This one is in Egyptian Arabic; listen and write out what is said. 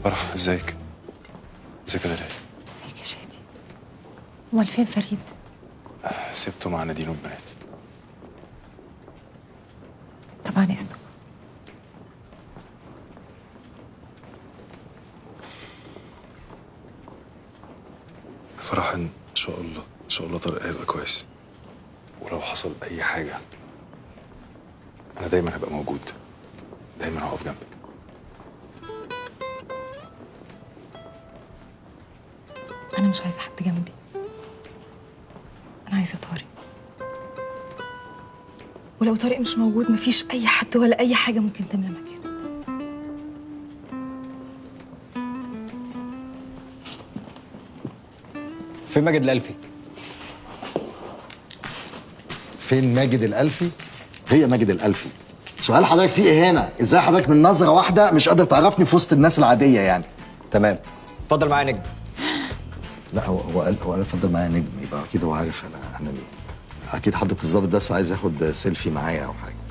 فرح ازيك ازيك يا دلال ازيك يا شادي امال فين فريد سبته مع نادين والبنات طبعا اذنك فرح ان شاء الله ان شاء الله طارق هيبقى كويس ولو حصل اي حاجه انا دايما هبقى موجود دايما هقف جنبك انا مش عايزه حد جنبي انا عايزه طارق ولو طارق مش موجود مفيش اي حد ولا اي حاجه ممكن تملى مكانه فين ماجد الألفي؟ فين ماجد الألفي؟ هي ماجد الألفي سؤال حضرتك فيه ايه هنا؟ ازاي حضرتك من نظرة واحدة مش قادر تعرفني في وسط الناس العادية يعني؟ تمام اتفضل معايا نجم لا هو هو قال هو قال اتفضل معايا نجم يبقى اكيد هو عارف انا انا مين اكيد حضرة الظابط بس عايز ياخد سيلفي معايا او حاجة